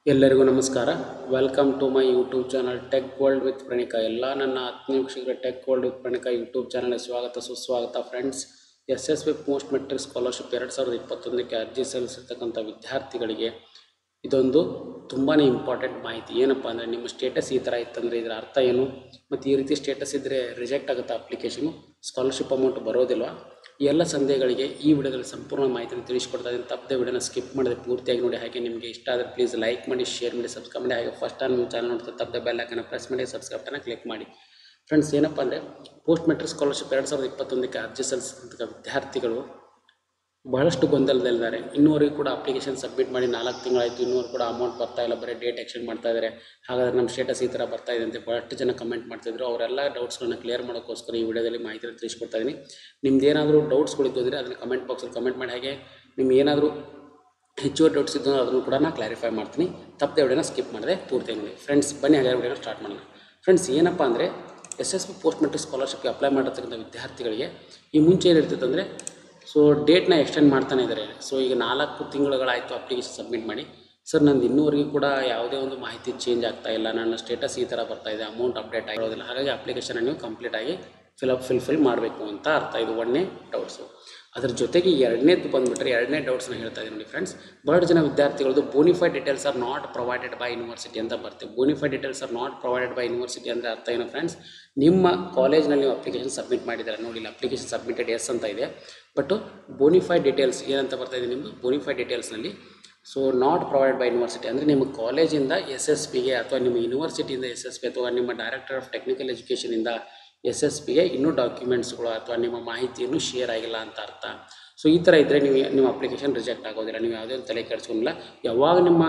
ಎಲ್ಲರಿಗೂ ನಮಸ್ಕಾರ welcome to my YouTube channel tech world with Pranika ಎಲ್ಲ ನನ್ನ ಆತ್ಮೀಯ ವೀಕ್ಷಕರ tech world with Pranika YouTube ಚಾನಲ್ಗೆ ಸ್ವಾಗತ ಸುಸ್ವಾಗತ friends S S B post matric scholarship ಎರಡು ಸಾವಿರದ ಇಪ್ಪತ್ತೊಂದಕ್ಕೆ ಅರ್ಜಿ ಸಲ್ಲಿಸಿರ್ತಕ್ಕಂಥ ವಿದ್ಯಾರ್ಥಿಗಳಿಗೆ ಇದೊಂದು ತುಂಬಾ ಇಂಪಾರ್ಟೆಂಟ್ ಮಾಹಿತಿ ಏನಪ್ಪ ಅಂದರೆ ನಿಮ್ಮ ಸ್ಟೇಟಸ್ ಈ ಥರ ಇತ್ತಂದರೆ ಇದರ ಅರ್ಥ ಏನು ಮತ್ತು ಈ ರೀತಿ ಸ್ಟೇಟಸ್ ಇದ್ದರೆ ರಿಜೆಕ್ಟ್ ಆಗುತ್ತೆ ಅಪ್ಲಿಕೇಶನು ಸ್ಕಾಲರ್ಶಿಪ್ ಅಮೌಂಟ್ ಬರೋದಿಲ್ವಾ ಈ ಎಲ್ಲ ಸಂದೇಹಗಳಿಗೆ ಈ ವಿಡಿಯೋದಲ್ಲಿ ಸಂಪೂರ್ಣ ಮಾಹಿತಿಯನ್ನು ತಿಳಿಸ್ಕೊಡ್ತಾ ಇದ್ದೀನಿ ತಪ್ಪದೆ ವಿಡಿಯೋನ ಸ್ಕಿಪ್ ಮಾಡಿದ್ರೆ ಪೂರ್ತಿಯಾಗಿ ನೋಡಿ ಹಾಗೆ ನಿಮಗೆ ಇಷ್ಟ ಆದರೆ ಪ್ಲೀಸ್ ಲೈಕ್ ಮಾಡಿ ಶೇರ್ ಮಾಡಿ ಸಬ್ಸ್ಕ್ರೈಬ್ ಮಾಡಿ ಹಾಗೆ ಫಸ್ಟ್ ಟೈಮ್ ನೀವು ಚಾನಲ್ ನೋಡ್ತಾ ತಪ್ಪದೆ ಬೆಲ್ ಹಾಕನ್ನು ಪ್ರೆಸ್ ಮಾಡಿ ಸಬ್ಸ್ಕ್ರೈಬ್ ಟನ್ನ ಕ್ಲಿಕ್ ಮಾಡಿ ಫ್ರೆಂಡ್ಸ್ ಏನಪ್ಪ ಅಂದರೆ ಪೋಸ್ಟ್ ಮೆಟ್ರಿಕ್ ಸ್ಕಾಲರ್ಶಿಪ್ ಎರಡು ಸಾವಿರದ ಇಪ್ಪತ್ತೊಂದಕ್ಕೆ ಅರ್ಜಿ ಸಲ್ಲಿಸಿದಂಥ ವಿದ್ಯಾರ್ಥಿಗಳು ಬಹಳಷ್ಟು ಗೊಂದಲದಲ್ಲಿದ್ದಾರೆ ಇನ್ನೂವರೆಗೂ ಕೂಡ ಅಪ್ಲಿಕೇಶನ್ ಸಬ್ಮಿಟ್ ಮಾಡಿ ನಾಲ್ಕು ತಿಂಗಳಾಯಿತು ಇನ್ನೂರು ಕೂಡ ಅಮೌಂಟ್ ಬರ್ತಾ ಇಲ್ಲ ಬರೀ ಡೇಟ್ ಎಕ್ಸ್ಟೆಂಡ್ ಮಾಡ್ತಾ ಇದ್ದಾರೆ ಹಾಗಾದ್ರೆ ನಮ್ಮ ಸ್ಟೇಟಸ್ ಈ ಥರ ಬರ್ತಾ ಇದೆ ಅಂತ ಭಾಳಷ್ಟು ಜನ ಕಮೆಂಟ್ ಮಾಡ್ತಿದ್ರು ಅವರೆಲ್ಲ ಡೌಟ್ಸ್ಗಳನ್ನ ಕ್ಲಿಯರ್ ಮಾಡೋಕ್ಕೋಸ್ಕರ ಈ ವಿಡಿಯೋದಲ್ಲಿ ಮಾಹಿತಿ ತಿಳಿಸ್ಕೊಡ್ತಾ ಇದ್ದೀನಿ ನಿಮ್ದು ಏನಾದರೂ ಡೌಟ್ಸ್ಗಳಿದ್ದು ಅಂದರೆ ಅದನ್ನು ಕಮೆಂಟ್ ಬಾಕ್ಸಲ್ಲಿ ಕಮೆಂಟ್ ಮಾಡಿ ಹಾಗೆ ನಿಮ್ಗೆ ಏನಾದರೂ ಹೆಚ್ಚುವರಿ ಡೌಟ್ಸ್ ಇದ್ದು ಅದನ್ನು ಕೂಡ ನಾನು ಕ್ಲಾರಿಫೈ ಮಾಡ್ತೀನಿ ತಪ್ಪದೆ ವಿಡಿಯೋನ ಸ್ಕಿಪ್ ಮಾಡಿದೆ ಪೂರ್ತಿ ನೋಡಿ ಫ್ರೆಂಡ್ಸ್ ಬನ್ನಿ ಹಾಗೆ ವಿಡಿಯೋನ ಸ್ಟಾರ್ಟ್ ಮಾಡೋಣ ಫ್ರೆಂಡ್ಸ್ ಏನಪ್ಪ ಅಂದರೆ S S B post matric ಸ್ಕಾಲರ್ಶಿಪ್ಗೆ ಅಪ್ಲೈ ಮಾಡಿರ್ತಕ್ಕಂಥ ವಿದ್ಯಾರ್ಥಿಗಳಿಗೆ ಈ ಮುಂಚೆ ಏನಿರ್ತಿತ್ತು ಅಂದರೆ ಸೊ ಡೇಟ್ನ ಎಕ್ಸ್ಟೆಂಡ್ ಮಾಡ್ತಾನೆ ಇದ್ದಾರೆ ಸೊ ಈಗ ನಾಲ್ಕು ತಿಂಗಳುಗಳಾಯಿತು ಅಪ್ಲಿಕೇಶನ್ ಸಬ್ಮಿಟ್ ಮಾಡಿ ಸರ್ ನಂದು ಇನ್ನೂವರೆಗೂ ಕೂಡ ಯಾವುದೇ ಒಂದು ಮಾಹಿತಿ ಚೇಂಜ್ ಆಗ್ತಾ ಇಲ್ಲ ನನ್ನ ಸ್ಟೇಟಸ್ ಈ ಥರ ಬರ್ತಾ ಇದೆ ಅಮೌಂಟ್ ಅಪ್ಡೇಟ್ ಆಗಿರೋದಿಲ್ಲ ಹಾಗಾಗಿ ಅಪ್ಲಿಕೇಶನ್ ನೀವು ಕಂಪ್ಲೀಟ್ ಆಗಿ ಫಿಲಪ್ ಫಿಲ್ಫಿಲ್ ಮಾಡಬೇಕು ಅಂತ ಅರ್ಥ ಇದು ಒಂದನೇ ಡೌಟ್ಸು ಅದ್ರ ಜೊತೆಗೆ ಎರಡನೇದು ಬಂದುಬಿಟ್ರೆ ಎರಡನೇ ಡೌಟ್ಸ್ನ ಹೇಳ್ತಾ ಇದ್ದೀನಿ ನೋಡಿ ಫ್ರೆಂಡ್ಸ್ ಬಹಳ ಜನ ವಿದ್ಯಾರ್ಥಿಗಳದ್ದು bonafide details are not provided by university ಅಂತ ಬರ್ತದೆ bonafide details are not provided by university ಅಂದರೆ ಅರ್ಥ ಏನು ಫ್ರೆಂಡ್ಸ್ ನಿಮ್ಮ ಕಾಲೇಜ್ನಲ್ಲಿ ನೀವು ಅಪ್ಲಿಕೇಶನ್ ಸಬ್ಮಿಟ್ ಮಾಡಿದ್ದಾರೆ ನೋಡಿ ಇಲ್ಲಿ ಅಪ್ಲಿಕೇಶನ್ ಸಬ್ಮಿಟೆಡ್ ಎಸ್ ಅಂತ ಇದೆ ಬಟ್ ಬೋನಿಫೈಡ್ ಡೀಟೇಲ್ಸ್ ಏನಂತ ಬರ್ತಾ ಇದೆ ನಿಮ್ಮದು ಬೋನಿಫೈಡ್ ಡೀಟೇಲ್ಸ್ನಲ್ಲಿ so not provide by university ಅಂದರೆ ನಿಮ್ಮ ಕಾಲೇಜಿಂದ ಎಸ್ ಎಸ್ ಪಿಗೆ ಅಥವಾ ನಿಮ್ಮ ಯೂನಿವರ್ಸಿಟಿಯಿಂದ ಎಸ್ ಎಸ್ ಪಿ ಅಥವಾ ನಿಮ್ಮ ಡೈರೆಕ್ಟರ್ ಆಫ್ ಟೆಕ್ನಿಕಲ್ ಎಜುಕೇಷನಿಂದ ಎಸ್ ಎಸ್ ಪಿಗೆ ಇನ್ನೂ ಡಾಕ್ಯುಮೆಂಟ್ಸ್ಗಳು ಅಥವಾ ನಿಮ್ಮ ಮಾಹಿತಿಯನ್ನು ಶೇರ್ ಆಗಿಲ್ಲ ಅಂತ ಅರ್ಥ ಸೊ ಈ ಥರ ಇದ್ದರೆ ನೀವು ನಿಮ್ಮ ಅಪ್ಲಿಕೇಶನ್ ರಿಜೆಕ್ಟ್ ಆಗೋದಿಲ್ಲ ನೀವು ಯಾವುದೇ ಒಂದು ತಲೆ ಕೆಡಿಸ್ಕೊಂಡಿಲ್ಲ ಯಾವಾಗ ನಿಮ್ಮ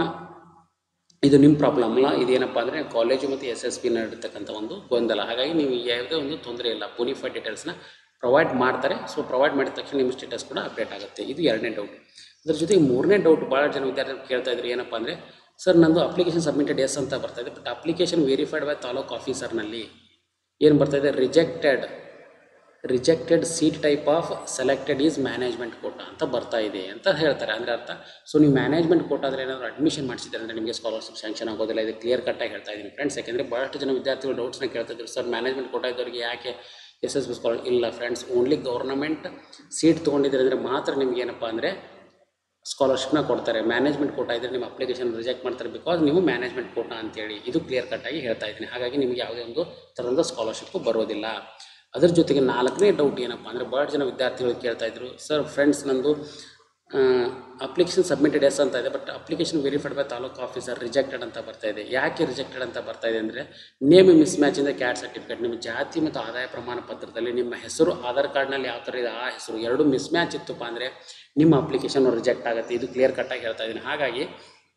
ಇದು ನಿಮ್ಮ ಪ್ರಾಬ್ಲಮ್ ಅಲ್ಲ ಇದೇನಪ್ಪ ಅಂದರೆ ಕಾಲೇಜು ಮತ್ತು ಎಸ್ ಎಸ್ ಪಿ ನಡೀತಕ್ಕಂಥ ಒಂದು ಗೊಂದಲ ಹಾಗಾಗಿ ನೀವು ಯಾವುದೇ ಒಂದು ತೊಂದರೆ ಇಲ್ಲ ಬೋನಿಫೈಡ್ ಡೀಟೇಲ್ಸ್ನ ಪ್ರೊವೈಡ್ ಮಾಡ್ತಾರೆ ಸೊ ಪ್ರೊವೈಡ್ ಮಾಡಿದ ತಕ್ಷಣ ನಿಮ್ಮ ಸ್ಟೇಟಸ್ ಕೂಡ ಅಪ್ಡೇಟ್ ಆಗುತ್ತೆ ಇದು ಎರಡನೇ ಡೌಟ್ ಅದ್ರ ಜೊತೆಗೆ ಮೂರನೇ ಡೌಟ್ ಭಾಳ ಜನ ವಿದ್ಯಾರ್ಥಿಗಳು ಕೇಳ್ತಾ ಇದ್ರು ಏನಪ್ಪ ಅಂದರೆ ಸರ್ ನಂದು ಅಪ್ಲಿಕೇಶನ್ ಸಬ್ಮಿಟೆಡ್ ಎಸ್ ಅಂತ ಬರ್ತಾ ಇದೆ but application verified by taluk ಆಫೀಸರ್ನಲ್ಲಿ ಏನು ಬರ್ತಾ ಇದೆ rejected rejected seat type of selected is management quota ಅಂತ ಬರ್ತಾ ಇದೆ ಅಂತ ಹೇಳ್ತಾರೆ ಅಂದರೆ ಅರ್ಥ ಸೊ ನೀವು ಮ್ಯಾನೇಜ್ಮೆಂಟ್ ಕೋಟಾ ಆದರೆ ಏನಾದರೂ ಅಡ್ಮಿಷನ್ ಮಾಡಿಸಿದ್ರೆ ಅಂದರೆ ನಿಮಗೆ ಸ್ಕಾಲರ್ಶಿಪ್ ಸ್ಯಾಂಕ್ಷನ್ ಆಗೋದಿಲ್ಲ ಇದು ಕ್ಲಿಯರ್ ಕಟ್ಟಾಗಿ ಹೇಳ್ತಾ ಇದ್ದೀನಿ ಫ್ರೆಂಡ್ಸ್ ಯಾಕೆಂದರೆ ಭಾಳಷ್ಟು ಜನ ವಿದ್ಯಾರ್ಥಿಗಳು ಡೌಟ್ಸ್ನ ಕೇಳ್ತಿದ್ರು ಸರ್ ಮ್ಯಾನೇಜ್ಮೆಂಟ್ ಕೋಟಾ ಇದ್ದವರಿಗೆ ಯಾಕೆ ಎಸ್ ಎಸ್ ಬಿ ಸ್ಕಾಲರ್ ಇಲ್ಲ ಫ್ರೆಂಡ್ಸ್ ಓನ್ಲಿ ಗೌರ್ನಮೆಂಟ್ ಸೀಟ್ ತೊಗೊಂಡಿದ್ದೀರಿ ಅಂದರೆ ಮಾತ್ರ ನಿಮ್ಗೆ ಏನಪ್ಪ ಅಂದರೆ ಸ್ಕಾಲರ್ಶಿಪ್ನ ಕೊಡ್ತಾರೆ ಮ್ಯಾನೇಜ್ಮೆಂಟ್ ಕೋಟಾ ಇದ್ದರೆ ನಿಮ್ಮ ಅಪ್ಲಿಕೇಶನ್ ರಿಜೆಕ್ಟ್ ಮಾಡ್ತಾರೆ ಬಿಕಾಸ್ ನೀವು ಮ್ಯಾನೇಜ್ಮೆಂಟ್ ಕೋಟಾ ಅಂತೇಳಿ ಇದು ಕ್ಲಿಯರ್ ಕಟ್ಟಾಗಿ ಹೇಳ್ತಾ ಇದ್ದೀನಿ ಹಾಗಾಗಿ ನಿಮಗೆ ಯಾವುದೇ ಒಂದು ಥರದ ಸ್ಕಾಲರ್ಶಿಪ್ ಬರೋದಿಲ್ಲ ಅದ್ರ ಜೊತೆಗೆ ನಾಲ್ಕನೇ ಡೌಟ್ ಏನಪ್ಪ ಅಂದರೆ ಭಾಳ ಜನ ವಿದ್ಯಾರ್ಥಿಗಳು ಕೇಳ್ತಾ ಇದ್ರು ಸರ್ ಫ್ರೆಂಡ್ಸ್ ನಂದು ಅಪ್ಲಿಕೇಶನ್ ಸಬ್ಮಿಟೆಡ್ ಎಸ್ ಅಂತ ಇದೆ but application verified by taluk officer rejected ಅಂತ ಬರ್ತಾ ಇದೆ ಯಾಕೆ ರಿಜೆಕ್ಟೆಡ್ ಅಂತ ಬರ್ತಾ ಇದೆ ಅಂದರೆ ನೇಮ್ ಮಿಸ್ ಮ್ಯಾಚಿಂದ ಕ್ಯಾಟ್ ಸರ್ಟಿಫಿಕೇಟ್ ನಿಮ್ಮ ಜಾತಿ ಮತ್ತು ಆದಾಯ ಪ್ರಮಾಣ ಪತ್ರದಲ್ಲಿ ನಿಮ್ಮ ಹೆಸರು ಆಧಾರ್ ಕಾರ್ಡ್ನಲ್ಲಿ ಯಾವ ಥರ ಇದೆ ಆ ಹೆಸರು ಎರಡು ಮಿಸ್ ಮ್ಯಾಚ್ ಇತ್ತಪ್ಪ ಅಂದರೆ ನಿಮ್ಮ ಅಪ್ಲಿಕೇಶನ್ ರಿಜೆಕ್ಟ್ ಆಗುತ್ತೆ ಇದು ಕ್ಲಿಯರ್ ಕಟ್ಟಾಗಿ ಹೇಳ್ತಾ ಇದ್ದೀನಿ ಹಾಗಾಗಿ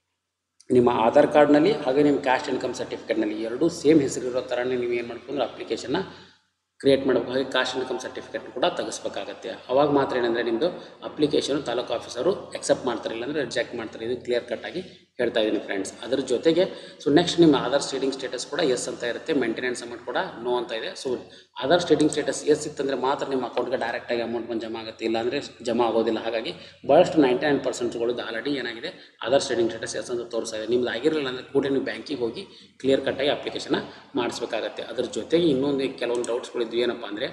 ನಿಮ್ಮ ಆಧಾರ್ ಕಾರ್ಡ್ನಲ್ಲಿ ಹಾಗೆ ನಿಮ್ಮ ಕ್ಯಾಸ್ಟ್ ಇನ್ಕಮ್ ಸರ್ಟಿಫಿಕೇಟ್ನಲ್ಲಿ ಎರಡೂ ಸೇಮ್ ಹೆಸರಿರೋ ಥರನೇ ನೀವು ಏನು ಮಾಡ್ಕೊಂಡ್ರೆ ಅಪ್ಲಿಕೇಶನ್ನ ಕ್ರಿಯೇಟ್ ಮಾಡಬೇಕು ಹಾಗೆ ಕಾಸ್ಟ್ ಇನ್ಕಮ್ ಸರ್ಟಿಫಿಕೇಟ್ ಕೂಡ ತೆಗಿಸ್ಬೇಕಾಗತ್ತೆ ಅವಾಗ ಮಾತ್ರ ಏನಂದರೆ ನಿಮ್ಮದು ಅಪ್ಲಿಕೇಶನು ತಾಲೂಕು ಆಫೀಸರು ಎಕ್ಸೆಪ್ಟ್ ಮಾಡ್ತಾರೆ ಇಲ್ಲಾಂದರೆ ರಿಜೆಕ್ಟ್ ಮಾಡ್ತಾರೆ ಇದು ಕ್ಲಿಯರ್ ಕಟ್ಟಾಗಿ ಹೇಳ್ತಾ ಇದ್ದೀನಿ ಫ್ರೆಂಡ್ಸ್ ಅದ್ರ ಜೊತೆಗೆ ಸೊ ನೆಕ್ಸ್ಟ್ ನಿಮ್ಮ ಆಧಾರ್ ಸ್ಟೇಟಿಂಗ್ ಸ್ಟೇಟಸ್ ಕೂಡ ಎಸ್ ಅಂತ ಇರುತ್ತೆ ಮೇಂಟೆನೆನ್ಸ್ ಅಮೌಂಟ್ ಕೂಡ ನೋ ಅಂತ ಇದೆ so Aadhaar stating status yes ಇತ್ತಂದರೆ ಮಾತ್ರ ನಿಮ್ಮ ಅಕೌಂಟ್ಗೆ ಡೈರೆಕ್ಟಾಗಿ ಅಮೌಂಟ್ ಬಂದು ಜಮಾ ಆಗುತ್ತೆ ಇಲ್ಲಾಂದರೆ ಜಮಾ ಆಗೋದಿಲ್ಲ ಹಾಗಾಗಿ ಭಾಳಷ್ಟು ನೈಂಟಿ ನೈನ್ ಪರ್ಸೆಂಟ್ಗಳದ್ದು ಆಲ್ರೆಡಿ ಏನಾಗಿದೆ ಆಧಾರ್ ಸ್ಟೇಟಿಂಗ್ ಸ್ಟೇಟಸ್ ಎಸ್ ಅಂತ ತೋರಿಸ್ತಾ ಇದೆ ನಿಮ್ದು ಆಗಿರಲಿಲ್ಲ ಅಂದರೆ ಕೂಡ ನೀವು ಬ್ಯಾಂಕಿಗೆ ಹೋಗಿ ಕ್ಲಿಯರ್ ಕಟ್ಟಾಗಿ ಅಪ್ಲಿಕೇಶನ್ನ ಮಾಡಿಸ್ಬೇಕಾಗತ್ತೆ ಅದ್ರ ಜೊತೆಗೆ ಇನ್ನೊಂದು ಕೆಲವೊಂದು ಡೌಟ್ಸ್ಗಳಿದ್ದು ಏನಪ್ಪ ಅಂದರೆ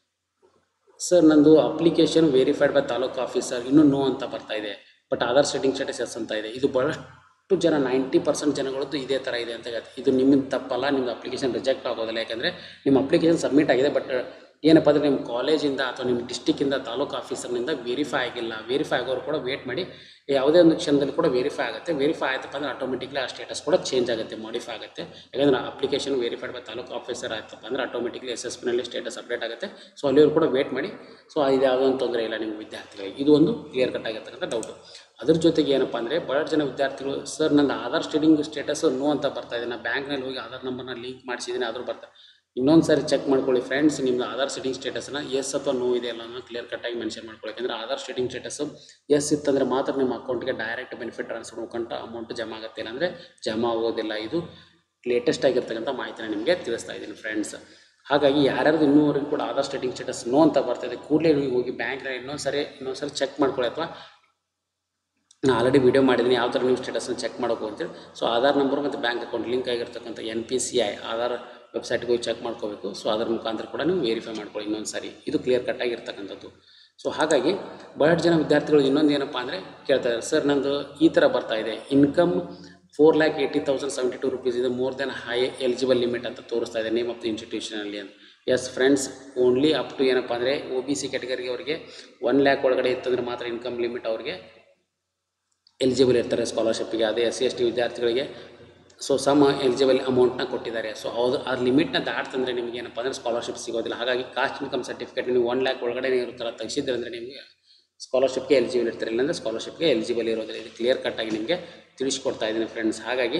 ಸರ್ ನಂದು application verified by taluk officer ಇನ್ನೂ ನೋ ಅಂತ ಬರ್ತಾ ಇದೆ but Aadhaar stating status yes ಅಂತ ಇದೆ ಇದು ಭಾಳಷ್ಟು ಜನ ನೈಂಟಿ ಪರ್ಸೆಂಟ್ ಜನಗಳದ್ದು ಇದೇ ಥರ ಇದೆ ಅಂತ ಹೇಳ್ತಾರೆ ಇದು ನಿಮ್ಮಿಂದ ತಪ್ಪಲ್ಲ ನಿಮ್ಮದು ಅಪ್ಲಿಕೇಶನ್ ರಿಜೆಕ್ಟ್ ಆಗೋದಿಲ್ಲ ಯಾಕಂದರೆ ನಿಮ್ಮ ಅಪ್ಲಿಕೇಶನ್ ಸಬ್ಮಿಟ್ ಆಗಿದೆ ಬಟ್ ಏನಪ್ಪ ಅಂದರೆ ನಿಮ್ಮ ಕಾಲೇಜಿಂದ ಅಥವಾ ನಿಮ್ಮ ಡಿಸ್ಟಿಕ್ಕಿಂದ ತಾಲೂಕು ಆಫೀಸರ್ನಿಂದ ವೆರಿಫೈ ಆಗಿಲ್ಲ ವೆರಿಫೈ ಆಗೋರು ಕೂಡ ವೇಟ್ ಮಾಡಿ ಯಾವುದೇ ಒಂದು ಕ್ಷಣದಲ್ಲಿ ಕೂಡ ವೆರಿಫೈ ಆಗುತ್ತೆ ವೆರಿಫೈ ಆಯ್ತಪ್ಪ ಅಂದರೆ ಆಟೋಮೆಟಿಕ್ಲಿ ಆ ಸ್ಟೇಟಸ್ ಕೂಡ ಚೇಂಜ್ ಆಗುತ್ತೆ ಮಾಡಿಫೈ ಆಗುತ್ತೆ ಯಾಕಂದರೆ application verified by taluk officer ಆಯ್ತಪ್ಪ ಅಂದರೆ ಆಟೋಮೆಟಿಕ್ಲಿ ಎಸ್ ಎಸ್ ಪಿನಲ್ಲಿ ಸ್ಟೇಟಸ್ ಅಪ್ಡೇಟ್ ಆಗುತ್ತೆ ಸೊ ಅಲ್ಲಿಯವರು ಕೂಡ ವೇಟ್ ಮಾಡಿ ಸೊ ಇದು ಯಾವುದೋ ಒಂದು ತೊಂದರೆ ಇಲ್ಲ ನಿಮ್ಮ ವಿದ್ಯಾರ್ಥಿಗಳಿಗೆ ಇದು ಒಂದು ಕ್ಲಿಯರ್ ಕಟ್ ಆಗಿರ್ತಕ್ಕಂಥ ಡೌಟು ಅದ್ರ ಜೊತೆಗೆ ಏನಪ್ಪ ಅಂದರೆ ಭಾಳ ಜನ ವಿದ್ಯಾರ್ಥಿಗಳು ಸರ್ ನನ್ನ ಆಧಾರ್ ಸ್ಟೇಟಿಂಗ್ ಸ್ಟೇಟಸ್ ನೋ ಅಂತ ಬರ್ತಾ ಇದೆ ನಾನು ಬ್ಯಾಂಕ್ನಲ್ಲಿ ಹೋಗಿ ಆಧಾರ್ ನಂಬರ್ನ ಲಿಂಕ್ ಮಾಡಿಸಿದ್ದೀನಿ ಆದರೂ ಬರ್ತಾ ಇನ್ನೊಂದು ಸಾರಿ ಚೆಕ್ ಮಾಡ್ಕೊಳ್ಳಿ ಫ್ರೆಂಡ್ಸ್ ನಿಮ್ಮದು ಆಧಾರ್ ಸೆಟ್ಟಿಂಗ್ ಸ್ಟೇಟಸ್ನ ಎಸ್ ಅಥವಾ ನೋ ಇದೆ ಅಲ್ಲ ಅನ್ನೋ ಕ್ಲಿಯರ್ ಕಟ್ಟಾಗಿ ಮೆನ್ಷನ್ ಮಾಡ್ಕೊಳ್ಳಿ ಯಾಕಂದರೆ ಆಧಾರ್ ಸೆಟ್ಟಿಂಗ್ ಸ್ಟೇಟಸ್ ಎಸ್ ಇತ್ತಂದರೆ ಮಾತ್ರ ನಿಮ್ಮ ಅಕೌಂಟ್ಗೆ ಡೈರೆಕ್ಟ್ ಬೆನಿಫಿಟ್ ಟ್ರಾನ್ಸ್ಫರ್ ಮುಖಾಂತರ ಅಮೌಂಟ್ ಜಮಾ ಆಗುತ್ತೆ ಇಲ್ಲಾಂದರೆ ಜಮಾ ಆಗೋದಿಲ್ಲ ಇದು ಲೇಟೆಸ್ಟ್ ಆಗಿರ್ತಕ್ಕಂಥ ಮಾಹಿತಿನ ನಿಮಗೆ ತಿಳಿಸ್ತಾ ಇದ್ದೀನಿ ಫ್ರೆಂಡ್ಸ್ ಹಾಗಾಗಿ ಯಾರ್ಯಾರ್ದು ಇನ್ನೂವರೆಗೂ ಕೂಡ ಆಧಾರ್ ಸ್ಟೇಟಿಂಗ್ ಸ್ಟೇಟಸ್ ನೋ ಅಂತ ಬರ್ತಾಯಿದೆ ಕೂಡಲೇ ನೀವು ಹೋಗಿ ಬ್ಯಾಂಕ್ನಲ್ಲಿ ಇನ್ನೊಂದು ಸರಿ ಇನ್ನೊಂದು ಸರಿ ಚೆಕ್ ಮಾಡ್ಕೊಳ್ಳಿ ಅಥವಾ ನಾನು ಆಲ್ರೆಡಿ ವೀಡಿಯೋ ಮಾಡಿದ್ದೀನಿ ಯಾವ ಥರ ನೀವು ಸ್ಟೇಟಸ್ನ ಚೆಕ್ ಮಾಡೋಕೆ ಅಂತೇಳಿ ಸೊ ಆಧಾರ್ ನಂಬರ್ ಮತ್ತು ಬ್ಯಾಂಕ್ ಅಕೌಂಟ್ ಲಿಂಕ್ ಆಗಿರ್ತಕ್ಕಂಥ N P C I Aadhaar ವೆಬ್ಸೈಟ್ಗೆ ಹೋಗಿ ಚೆಕ್ ಮಾಡ್ಕೋಬೇಕು ಸೊ ಅದರ ಮುಖಾಂತರ ಕೂಡ ನೀವು ವೆರಿಫೈ ಮಾಡ್ಕೊಳ್ಳಿ ಇನ್ನೊಂದು ಸಾರಿ ಇದು ಕ್ಲಿಯರ್ ಕಟ್ ಆಗಿರ್ತಕ್ಕಂಥದ್ದು ಸೊ ಹಾಗಾಗಿ ಬಹಳಷ್ಟು ಜನ ವಿದ್ಯಾರ್ಥಿಗಳು ಇನ್ನೊಂದು ಏನಪ್ಪ ಅಂದರೆ ಕೇಳ್ತಾರೆ ಸರ್ ನಂದು ಈ ಥರ ಬರ್ತಾ ಇದೆ income four lakh eighty thousand seventy two rupees ಇದು more than high eligible limit ಅಂತ ತೋರಿಸ್ತಾ ಇದೆ ನೇಮ್ ಆಫ್ ದ ಇನ್ಸ್ಟಿಟ್ಯೂಷನಲ್ಲಿ ಅಂತ yes friends only up to ಏನಪ್ಪ ಅಂದರೆ ಒ ಬಿ ಸಿ ಕ್ಯಾಟಗರಿಗೆ ಅವರಿಗೆ ಒನ್ ಲ್ಯಾಕ್ ಒಳಗಡೆ ಇತ್ತಂದ್ರೆ ಮಾತ್ರ ಇನ್ಕಮ್ ಲಿಮಿಟ್ ಅವ್ರಿಗೆ ಎಲಿಜಿಬಲ್ ಇರ್ತಾರೆ ಸ್ಕಾಲರ್ಶಿಪ್ಪಿಗೆ ಅದೇ ಎಸ್ ಸಿ ಎಸ್ ಟಿ ವಿದ್ಯಾರ್ಥಿಗಳಿಗೆ ಸೊ ಸಮ್ ಎಲಿಜಿಬಲ್ ಅಮೌಂಟ್ನ ಕೊಟ್ಟಿದ್ದಾರೆ ಸೊ ಅದು ಆ ಲಿಮಿಟ್ನ ದಾಟ್ತಂದರೆ ನಿಮಗೆ ಏನಪ್ಪ ಅಂದರೆ ಸ್ಕಾಲರ್ಶಿಪ್ ಸಿಗೋದಿಲ್ಲ ಹಾಗಾಗಿ ಕಾಸ್ಟ್ ಇನ್ಕಮ್ ಸರ್ಟಿಫಿಕೇಟ್ ನೀವು ಒನ್ ಲ್ಯಾಕ್ ಒಳಗಡೆ ಇರುತ್ತಲ್ಲ ತೆಗೆಸಿದ್ರೆ ಅಂದರೆ ನಿಮಗೆ ಸ್ಕಾಲರ್ಶಿಪ್ಗೆ ಎಲಿಜಿಬಲ್ ಇರ್ತಾರೆ ಇಲ್ಲಾಂದರೆ ಸ್ಕಾಲರ್ಶಿಪ್ಗೆ ಎಲಿಜಿಬಲ್ ಇರೋದಿಲ್ಲ ಇದು ಕ್ಲಿಯರ್ ಕಟ್ಟಾಗಿ ನಿಮಗೆ ತಿಳಿಸ್ಕೊಡ್ತಾ ಇದ್ದೀನಿ ಫ್ರೆಂಡ್ಸ್ ಹಾಗಾಗಿ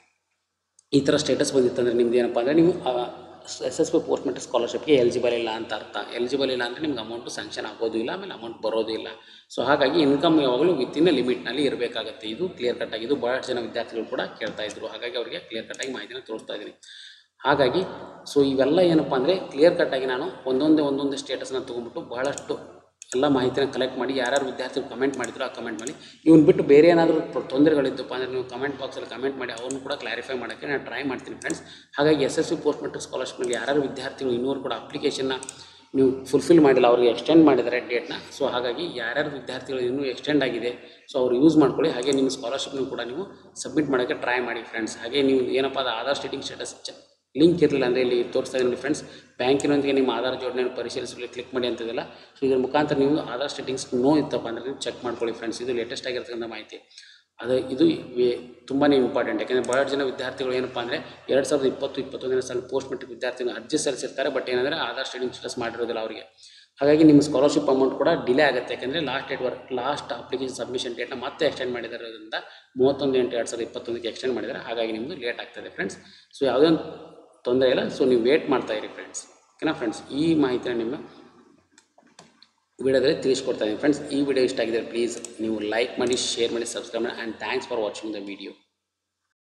ಈ ಥರ ಸ್ಟೇಟಸ್ ಬಂದಿತ್ತಂದರೆ ನಿಮ್ದು ಏನಪ್ಪ ಅಂದರೆ ನೀವು S S P post matric ಸ್ಕಾಲರ್ಶಿಪ್ಗೆ ಎಲಿಜಿಬಲ್ ಇಲ್ಲ ಅಂತ ಅರ್ಥ ಎಲಿಜಿಬಲ್ ಇಲ್ಲ ಅಂದರೆ ನಿಮ್ಗೆ ಅಮೌಂಟು ಸ್ಯಾಂಕ್ಷನ್ ಆಗೋದು ಇಲ್ಲ ಆಮೇಲೆ ಅಮೌಂಟ್ ಬರೋದು ಇಲ್ಲ ಸೊ ಹಾಗಾಗಿ ಇನ್ಕಮ್ ಯಾವಾಗಲೂ ವಿತಿನ್ ಲಿಮಿಟ್ನಲ್ಲಿ ಇರಬೇಕಾಗುತ್ತೆ ಇದು ಕ್ಲಿಯರ್ ಕಟ್ಟಾಗಿ ಇದು ಭಾಳಷ್ಟು ಜನ ವಿದ್ಯಾರ್ಥಿಗಳು ಕೂಡ ಕೇಳ್ತಾ ಇದ್ರು ಹಾಗಾಗಿ ಅವರಿಗೆ ಕ್ಲಿಯರ್ ಕಟ್ಟಾಗಿ ಮಾಹಿತಿನ ತೋರಿಸ್ತಾ ಇದ್ದೀನಿ ಹಾಗಾಗಿ ಸೊ ಇವೆಲ್ಲ ಏನಪ್ಪ ಅಂದರೆ ಕ್ಲಿಯರ್ ಕಟ್ಟಾಗಿ ನಾನು ಒಂದೊಂದೇ ಒಂದೊಂದು ಸ್ಟೇಟಸ್ನ ತೊಗೊಂಡ್ಬಿಟ್ಟು ಬಹಳಷ್ಟು ಎಲ್ಲ ಮಾಹಿತಿನ ಕಲೆಕ್ಟ್ ಮಾಡಿ ಯಾರ್ಯಾರು ವಿದ್ಯಾರ್ಥಿಗಳು ಕಮೆಂಟ್ ಮಾಡಿದ್ರು ಆ ಕಮೆಂಟ್ ಮಾಡಿ ಇವನ್ನ ಬಿಟ್ಟು ಬೇರೆ ಏನಾದರೂ ತೊಂದರೆಗಳಿದ್ದಪ್ಪ ಅಂದರೆ ನೀವು ಕಮೆಂಟ್ ಬಾಕ್ಸಲ್ಲಿ ಕಮೆಂಟ್ ಮಾಡಿ ಅವ್ರನ್ನ ಕೂಡ ಕ್ಲಾರಿಫೈ ಮಾಡೋಕ್ಕೆ ನಾನು ಟ್ರೈ ಮಾಡ್ತೀನಿ ಫ್ರೆಂಡ್ಸ್ ಹಾಗಾಗಿ S S C post matric ಸ್ಕಾಲರ್ಶಿಪ್ನಲ್ಲಿ ಯಾರ್ಯಾರು ವಿದ್ಯಾರ್ಥಿಗಳು ಇನ್ನೂರು ಕೂಡ ಅಪ್ಲಿಕೇಶನ್ನ ನೀವು ಫುಲ್ಫಿಲ್ ಮಾಡಿಲ್ಲ ಅವ್ರಿಗೆ ಎಕ್ಸ್ಟೆಂಡ್ ಮಾಡಿದ್ದಾರೆ ಡೇಟ್ನ ಸೊ ಹಾಗಾಗಿ ಯಾರ್ಯಾರು ವಿದ್ಯಾರ್ಥಿಗಳು ಇನ್ನೂ ಎಕ್ಸ್ಟೆಂಡ್ ಆಗಿದೆ ಸೊ ಅವ್ರು ಯೂಸ್ ಮಾಡ್ಕೊಳ್ಳಿ ಹಾಗೆ ನಿಮ್ಮ ಸ್ಕಾಲರ್ಶಿಪ್ನೂ ಕೂಡ ನೀವು ಸಬ್ಮಿಟ್ ಮಾಡೋಕ್ಕೆ ಟ್ರೈ ಮಾಡಿ ಫ್ರೆಂಡ್ಸ್ ಹಾಗೆ ನೀವು ಏನಪ್ಪ ಅದು ಆಧಾರ್ ಸ್ಟೇಟಿಂಗ್ ಸ್ಟೇಟಸ್ ಲಿಂಕ್ ಇರಲಿಲ್ಲ ಅಂದರೆ ಇಲ್ಲಿ ತೋರಿಸ್ತಾ ಇದ್ದೀನಿ ಫ್ರೆಂಡ್ಸ್ ಬ್ಯಾಂಕಿನೊಂದಿಗೆ ನಿಮ್ಮ ಆಧಾರ್ ಜೋಡಣೆಯನ್ನು ಪರಿಶೀಲಿಸಲು ಕ್ಲಿಕ್ ಮಾಡಿ ಅಂತಿದೆಲ್ಲ ಸೊ ಇದ್ರ ಮುಖಾಂತರ ನೀವು ಆಧಾರ್ ಸ್ಟೇಟಿಂಗ್ಸ್ ನೋ ಇತ್ತಪ್ಪ ಅಂದರೆ ನೀವು ಚೆಕ್ ಮಾಡ್ಕೊಳ್ಳಿ ಫ್ರೆಂಡ್ಸ್ ಇದು ಲೇಟೆಸ್ಟ್ ಆಗಿರ್ತಕ್ಕಂಥ ಮಾಹಿತಿ ಅದು ಇದು ತುಂಬಾ ಇಂಪಾರ್ಟೆಂಟ್ ಯಾಕೆಂದರೆ ಭಾಳ ಜನ ವಿದ್ಯಾರ್ಥಿಗಳು ಏನಪ್ಪ ಅಂದರೆ ಎರಡು ಸಾವಿರದ ಇಪ್ಪತ್ತು ಇಪ್ಪತ್ತೊಂದನೇ ಸಾಲ ಪೋಸ್ಟ್ ಮೆಟ್ರಿಕ್ ವಿದ್ಯಾರ್ಥಿಗಳು ಅರ್ಜಿ ಸಲ್ಲಿಸಿರ್ತಾರೆ ಬಟ್ ಏನಂದರೆ ಆಧಾರ್ ಸ್ಟೇಟಿಂಗ್ ಸ್ಟೇಟಸ್ ಮಾಡಿರೋದಿಲ್ಲ ಅವರಿಗೆ ಹಾಗಾಗಿ ನಿಮ್ಮ ಸ್ಕಾಲರ್ಶಿಪ್ ಅಮೌಂಟ್ ಕೂಡ ಡಿಲೇ ಆಗುತ್ತೆ ಯಾಕೆಂದರೆ last date work last application submission ಡೇಟ್ನ ಮತ್ತೆ ಎಕ್ಸ್ಟೆಂಡ್ ಮಾಡಿರೋದ್ರಿಂದ ಮೂವತ್ತೊಂದು ಎಂಟು ಎರಡು ಸಾವಿರದ ಇಪ್ಪತ್ತೊಂದಕ್ಕೆ ಎಕ್ಸ್ಟೆಂಡ್ ಮಾಡಿದ್ದಾರೆ ಹಾಗಾಗಿ ನಿಮ್ಮದು ಲೇಟ್ ಆಗ್ತದೆ ಫ್ರೆಂಡ್ಸ್ ಸೊ ಯಾವುದೇ ಒಂದು ತೊಂದರೆ ಇಲ್ಲ ಸೊ ನೀವು ವೇಟ್ ಮಾಡ್ತಾ ಇರಿ ಫ್ರೆಂಡ್ಸ್ ಓಕೆನಾ ಫ್ರೆಂಡ್ಸ್ ಈ ಮಾಹಿತಿನ ನಿಮ್ಮ ವಿಡಿಯೋದಲ್ಲಿ ತಿಳಿಸ್ಕೊಡ್ತಾ ಇದ್ದೀನಿ ಫ್ರೆಂಡ್ಸ್ ಈ ವಿಡಿಯೋ ಇಷ್ಟ ಆಗಿದೆ ಪ್ಲೀಸ್ ನೀವು ಲೈಕ್ ಮಾಡಿ ಶೇರ್ ಮಾಡಿ ಸಬ್ಸ್ಕ್ರೈಬ್ ಮಾಡಿ and thanks for watching the video